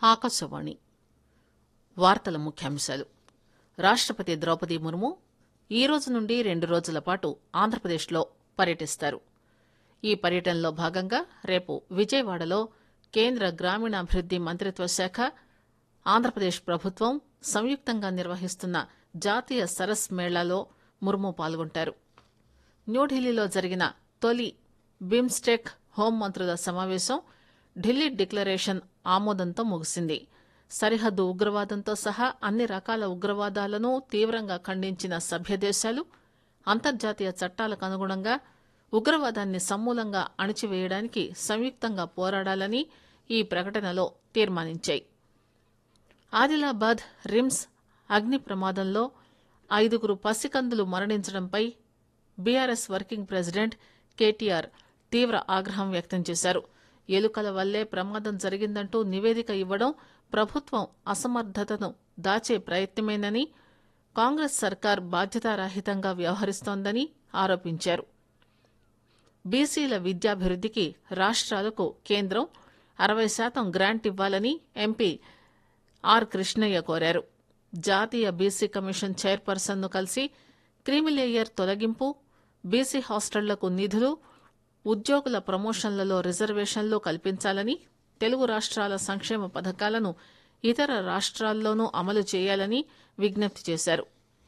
ఆకాశవాణి వార్తల ముఖ్యాంశాలు రాష్టపతి ద్రౌపది ముర్ము ఈ రోజు నుండి రెండు రోజుల పాటు ఆంధ్రప్రదేశ్లో పర్యటిస్తారు ఈ పర్యటనలో భాగంగా రేపు విజయవాడలో కేంద్ర గ్రామీణాభివృద్ది మంత్రిత్వ శాఖ ఆంధ్రప్రదేశ్ ప్రభుత్వం సంయుక్తంగా నిర్వహిస్తున్న జాతీయ సరస్ మేళాలో ముర్ము పాల్గొంటారు న్యూఢిల్లీలో జరిగిన తొలి బిమ్స్టెక్ హోంమంత్రుల సమావేశం ఢిల్లీ డిక్లరేషన్ ఆమోదంతో ముగిసింది సరిహద్దు ఉగ్రవాదంతో సహా అన్ని రకాల ఉగ్రవాదాలను తీవ్రంగా ఖండించిన సభ్యదేశాలు అంతర్జాతీయ చట్టాలకు అనుగుణంగా ఉగ్రవాదాన్ని సమూలంగా అణిచివేయడానికి సంయుక్తంగా పోరాడాలని ఈ ప్రకటనలో తీర్మానించాయి ఆదిలాబాద్ రిమ్స్ అగ్ని ప్రమాదంలో ఐదుగురు పసికందులు మరణించడంపై బీఆర్ఎస్ వర్కింగ్ ప్రెసిడెంట్ కేటీఆర్ తీవ్ర ఆగ్రహం వ్యక్తం చేశారు ఎలుకల వల్లే ప్రమాదం జరిగిందంటూ నివేదిక ఇవ్వడం ప్రభుత్వం అసమర్థతను దాచే ప్రయత్నమేనని కాంగ్రెస్ సర్కార్ బాధ్యతారాహితంగా వ్యవహరిస్తోందని ఆరోపించారు బీసీల విద్యాభివృద్దికి రాష్ట్రాలకు కేంద్రం అరవై శాతం గ్రాంట్ ఇవ్వాలని ఎంపీ ఆర్ కృష్ణయ్య కోరారు జాతీయ బీసీ కమిషన్ చైర్పర్సన్ ను కలిసి క్రీమిలేయర్ తొలగింపు బీసీ హాస్టళ్లకు నిధులు ఉద్యోగుల ప్రమోషన్లలో రిజర్వేషన్లు కల్పించాలని తెలుగు రాష్ట్రాల సంక్షేమ పథకాలను ఇతర రాష్ట్రాల్లోనూ అమలు చేయాలని విజ్ఞప్తి చేశారు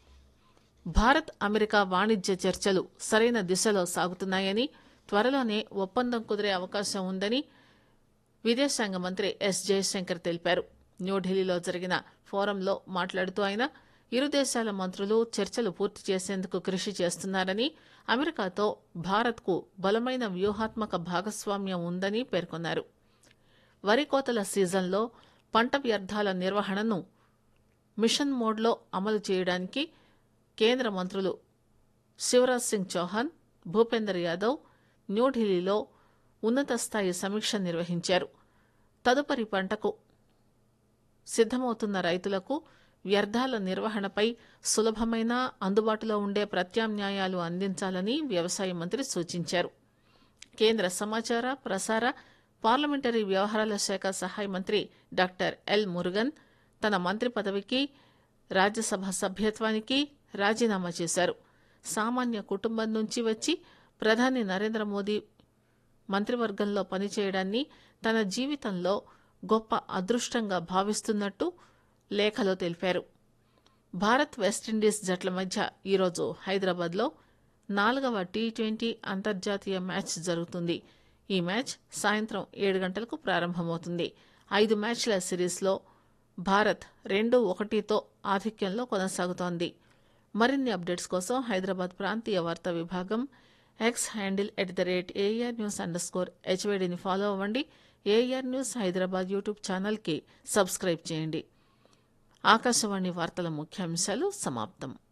భారత్ అమెరికా వాణిజ్య చర్చలు సరైన దిశలో సాగుతున్నాయని త్వరలోనే ఒప్పందం కుదిరే అవకాశం ఉందని విదేశాంగ మంత్రి ఎస్ జయశంకర్ తెలిపారు న్యూఢిల్లీలో జరిగిన ఫోరంలో మాట్లాడుతూ ఆయన ఇరు దేశాల మంత్రులు చర్చలు పూర్తి చేసేందుకు కృషి చేస్తున్నారని అమెరికాతో భారత్కు బలమైన వ్యూహాత్మక భాగస్వామ్యం ఉందని పేర్కొన్నారు వరి కోతల సీజన్లో పంట వ్యర్థాల నిర్వహణను మిషన్ మోడ్లో అమలు చేయడానికి కేంద్ర మంత్రులు శివరాజ్ సింగ్ చౌహాన్ భూపేందర్ యాదవ్ న్యూఢిల్లీలో ఉన్నత స్థాయి సమీక్ష నిర్వహించారు తదుపరి పంటకు సిద్దమవుతున్న రైతులకు వ్యర్థాల నిర్వహణపై సులభమైన అందుబాటులో ఉండే ప్రత్యామ్నాయాలు అందించాలని వ్యవసాయ మంత్రి సూచించారు కేంద్ర సమాచార ప్రసార పార్లమెంటరీ వ్యవహారాల శాఖ సహాయ మంత్రి డాక్టర్ ఎల్ మురుగన్ తన మంత్రి పదవికి రాజ్యసభ సభ్యత్వానికి రాజీనామా చేశారు సామాన్య కుటుంబం నుంచి వచ్చి ప్రధాని నరేంద్ర మోదీ మంత్రివర్గంలో పనిచేయడాన్ని తన జీవితంలో గొప్ప అదృష్టంగా భావిస్తున్నట్టు లేఖలో తెలిపారు భారత్ వెస్టిండీస్ జట్ల మధ్య ఈరోజు హైదరాబాద్లో నాలుగవ టీ ట్వంటీ అంతర్జాతీయ మ్యాచ్ జరుగుతుంది ఈ మ్యాచ్ సాయంత్రం ఏడు గంటలకు ప్రారంభమవుతుంది ఐదు మ్యాచ్ల సిరీస్లో భారత్ రెండు ఒకటితో ఆధిక్యంలో కొనసాగుతోంది మరిన్ని అప్డేట్స్ కోసం హైదరాబాద్ ప్రాంతీయ వార్తా విభాగం X handle at the rate AR news underscore స్కోర్ హెచ్వేడిని ఫాలో అవ్వండి ఏఆర్ న్యూస్ హైదరాబాద్ యూట్యూబ్ ఛానల్కి సబ్స్క్రైబ్ చేయండి ఆకాశవాణి వార్తల ముఖ్యాంశాలు సమాప్తం